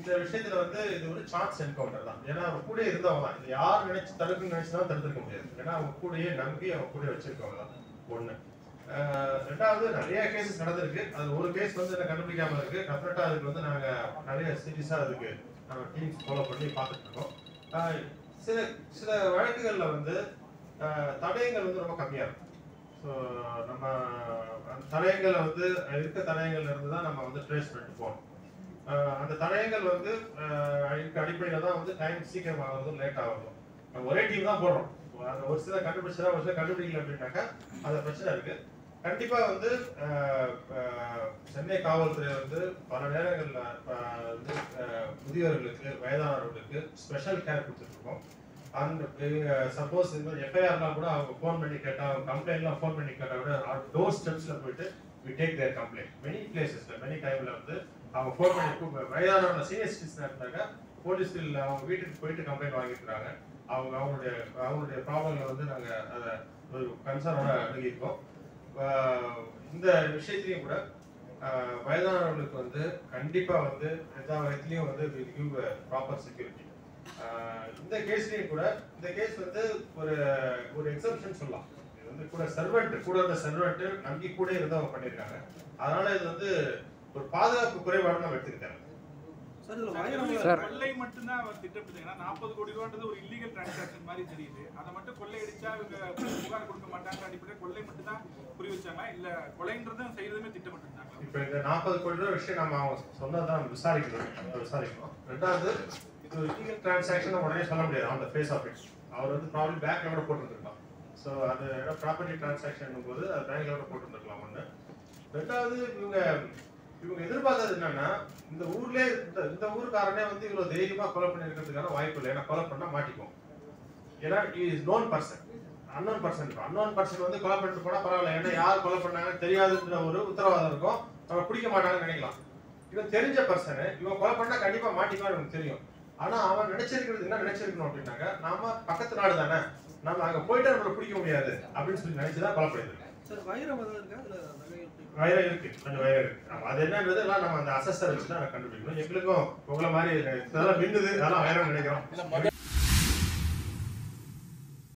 இந்த விஷயத்துல வந்து இது ஒரு சான்ஸ் என்கவுண்டர் தான் ஏன்னா அவங்க கூட இருந்தவங்க தான் இது யார் நினைச்சு தடுக்கணும்னு நினைச்சு தான் தடுத்துருக்க முடியாது ஏன்னா அவங்க கூடயே நம்பி அவங்க கூட வச்சிருக்கவங்க தான் ஒண்ணு ஆஹ் ரெண்டாவது நிறைய கேசஸ் நடந்திருக்கு அது ஒரு கேஸ் வந்து என்ன கண்டுபிடிக்காம இருக்கு டெஃபினட்டா அதுக்கு வந்து நாங்க நிறைய சீரியஸா அதுக்கு நம்ம டீம்ஸ் ஃபாலோ பண்ணி பார்த்துட்டு இருக்கோம் ஆஹ் சில சில வழக்குகள்ல வந்து ஆஹ் தடயங்கள் வந்து ரொம்ப கம்மியா இருக்கும் ஸோ நம்ம அந்த தடயங்களை வந்து இருக்க தடயங்கள்ல இருந்து தான் நம்ம வந்து ட்ரேஸ் பண்ணிட்டு போகணும் ஆஹ் அந்த தடயங்கள் வந்து ஆஹ் இருக்க அடிப்படையில தான் வந்து டைம் சீக்கிரம் ஆகுறதும் லேட் ஆகுதும் நம்ம ஒரே டீம் தான் போடுறோம் அந்த ஒரு சில கண்டுபிடிச்சா ஒரு சில கண்டுபிடிக்கல அப்படின்னாக்கா அந்த பிரச்சனை இருக்கு கண்டிப்பா வந்து ஆஹ் ஆஹ் சென்னை காவல்துறை வந்து பல நேரங்கள்ல ஆஹ் வந்து ஆஹ் முதியவர்களுக்கு வயதானவர்களுக்கு ஸ்பெஷல் கேர் கொடுத்துட்டு இருக்கோம் அந்த சப்போஸ் இந்த மாதிரி எஃப்ஐஆர்லாம் கூட அவங்க ஃபோன் பண்ணி கேட்டா அவங்க கம்ப்ளைண்ட்லாம் ஃபோன் பண்ணி கேட்டா கூட டோர் ஸ்டெப்ஸ்ல போயிட்டு we take their complaint many பிளேசஸ்ல மெனி டைம்ல வந்து அவங்க ஃபோன் பண்ணி கூப்ப- வயதானவங்க சீனியர் சிட்டிசன் இருந்தாக்க போலீஸில் அவங்க வீட்டுக்கு போயிட்டு கம்ப்ளைண்ட் வாங்கிக்கிறாங்க அவங்க அவங்களுடைய அவங்களுடைய ப்ராப்ளங்களை வந்து நாங்க அதை ஒரு கன்சர்னோட அணுகியிருக்கோம் ஆஹ் இந்த விஷயத்திலையும் கூட ஆஹ் வயதானவர்களுக்கு வந்து கண்டிப்பா வந்து எல்லா வயதுலயும் வந்து கிவ் ப்ராப்பர் செக்யூரிட்டி இந்த கேஸ்லயும் கூட இந்த கேஸ் வந்து ஒரு ஒரு எக்ஸப்ஷன் சொல்லலாம் இது வந்து கூட சர்வெண்ட் கூட இருந்த சர்வெண்ட் நம்பி கூட இருந்தவங்க பண்ணியிருக்காங்க அதனால இது வந்து ஒரு பாதுகாப்பு குறைபாடு நம்ம எடுத்துக்கிட்டேன் சார் இதுல சார், வைரம் இதுல கொள்ளை மட்டும்தான் அவர் திட்டமிட்டாங்கன்னா நாற்பது கோடி ரூபான்றது ஒரு இல்லீகல் டிரான்சாக்ஷன் மாதிரி தெரியுது அதை மட்டும் கொள்ளை அடிச்சா இவங்க புகார் கொடுக்க மாட்டாங்க அடிப்படையில் கொள்ளை மட்டும் தான் புரி வச்சாங்களா இல்ல கொலைன்றதும் செய்யறதுமே திட்டமிட்டிருந்தாங்களா இப்ப இந்த நாற்பது கோடி ரூபாய் விஷயம் நம்ம அவங்க சொன்னதான் நம்ம விசாரிக்கணும் அதை விசாரிக்கணும் ரெண்டாவது இது ஒரு லீகல் டிரான்சாக்ஷன் உடனே சொல்ல முடியாது on the face of it அவர் வந்து ப்ராப்ளம் பேங்க்ல கூட போட்டுருக்கலாம் ஸோ அது ப்ராப்பர்ட்டி டிரான்சாக்ஷன் போது அது பேங்க்ல கூட போட்டுருக்கலாம் ஒன்று ரெண்டாவது இவங்க இவங்க எதிர்பார்த்தது என்னன்னா இந்த ஊர்லயே இந்த இந்த ஊருக்காரனே வந்து இவ்வளவு தைரியமா கொலை பண்ணிருக்கிறதுக்கான வாய்ப்பு இல்லை ஏன்னா கொலை பண்ணா மாட்டிக்கும் ஏன்னா is known person unknown person unknown person வந்து கொலை பண்ணிட்டு போனா பரவாயில்ல ஏன்னா யார் கொலை பண்ணாங்கன்னு தெரியாதுன்ற ஒரு உத்தரவாதம் இருக்கும் நம்ம பிடிக்க மாட்டாங்கன்னு நினைக்கலாம் இவன் தெரிஞ்ச பர்சன் இவன் கொலை பண்ணா கண்டிப்பா மாட்டிக்குவான்னு எனக்கு தெரியும் ஆனா அவன் நினைச்சிருக்கிறது என்ன நினைச்சிருக்கணும் அப்படின்னாக்க நாம பக்கத்து நாடு தானே நம்ம அங்க போயிட்டு நம்மள பிடிக்க முடியாது அப்படின்னு சொல்லி நினைச்சுதான் கொலை பண்ணிருக்கேன் சார் வைரம் எதாவது இருக்கா இல்ல நகை எப்படி? வயரம் இருக்கு கொஞ்சம் வயரம் இருக்கு ஆமா, அது என்னன்றது எல்லாம் நம்ம அந்த அசஸ்டர் வச்சு தான் கண்டுபிடிக்கணும் எங்களுக்கும் உங்களை மாதிரி இதெல்லாம் மின்னுது அதெல்லாம் வயரம் நினைக்கிறோம்